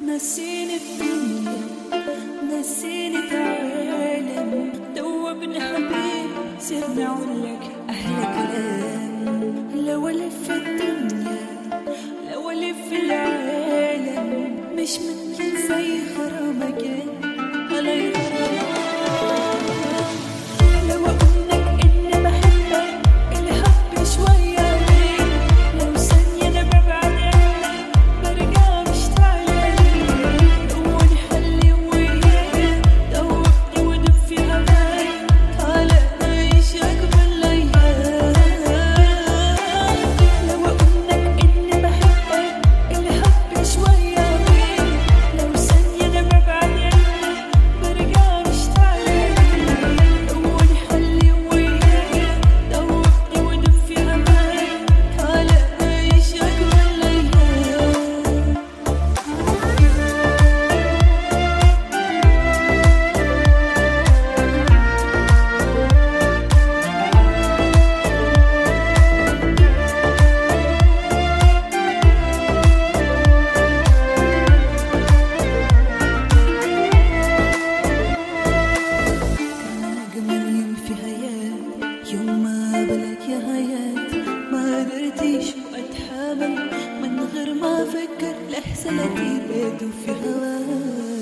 نسيني الدنيا نسيني العالم دوبني حبيب سيبني اقول لك احلى كلام لو الف الدنيا لو الف العالم مش ممكن زي غرامك علي غرام لو اقولك اني بحبك الحب شوية ليه لو ثانية انا ببعد عنك برجع مشتاق ليك دوبني حلي وياك دوبني ودفي هواك تعالى نعيش اجمل الايام لو اقولك اني بحبك الحب شوية ليه لو ثانية انا ببعد عنك برجع مشتاق ليك دوبني حلي وياك دوبني ودفي هواك تعالى نعيش اجمل الايام كان أجمل يوم في حياتي يوم ما قابلك يا حياتي ما قدرتش وأتحمل من غير ما أفكر لحظة لا تبعد في هواك